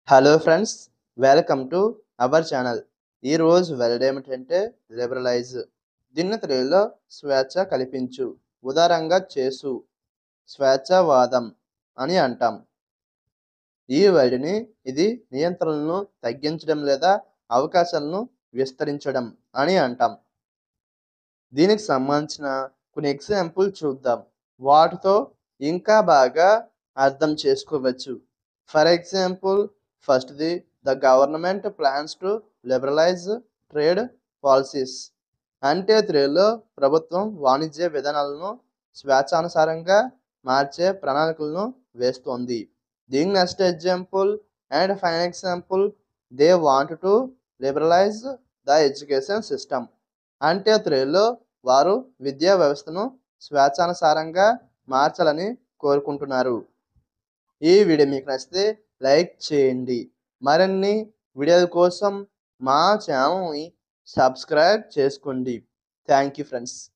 hello friends welcome to our channel ఈరోజు word ఏమిటంటే liberalize దీన్ని తెలుగులో స్వేచ్ఛ కల్పించు ఉదారంగా చేసు స్వేచ్ఛావాదం అని అంటాం ఈ వర్డ్ని ఇది నియంత్రణలను తగ్గించడం లేదా అవకాశాలను విస్తరించడం అని అంటాం దీనికి సంబంధించిన కొన్ని ఎగ్జాంపుల్ చూద్దాం వాటితో ఇంకా బాగా అర్థం చేసుకోవచ్చు ఫర్ ఎగ్జాంపుల్ ఫస్ట్ది the government plans to liberalize trade policies అంటే తెలుగులో ప్రభుత్వం వాణిజ్య విధానాలను స్వేచ్ఛానుసారంగా మార్చే ప్రణాళికలను వేస్తోంది దీని next example and final example they want to liberalize the education system అంటే తెలుగులో వారు విద్యా వ్యవస్థను స్వేచ్ఛానుసారంగా మార్చాలని కోరుకుంటున్నారు ఈ వీడియో మీకు నచ్చితే లైక్ చేయండి మరిన్ని వీడియోల కోసం మా ఛానల్ని సబ్స్క్రైబ్ చేసుకోండి థ్యాంక్ యూ ఫ్రెండ్స్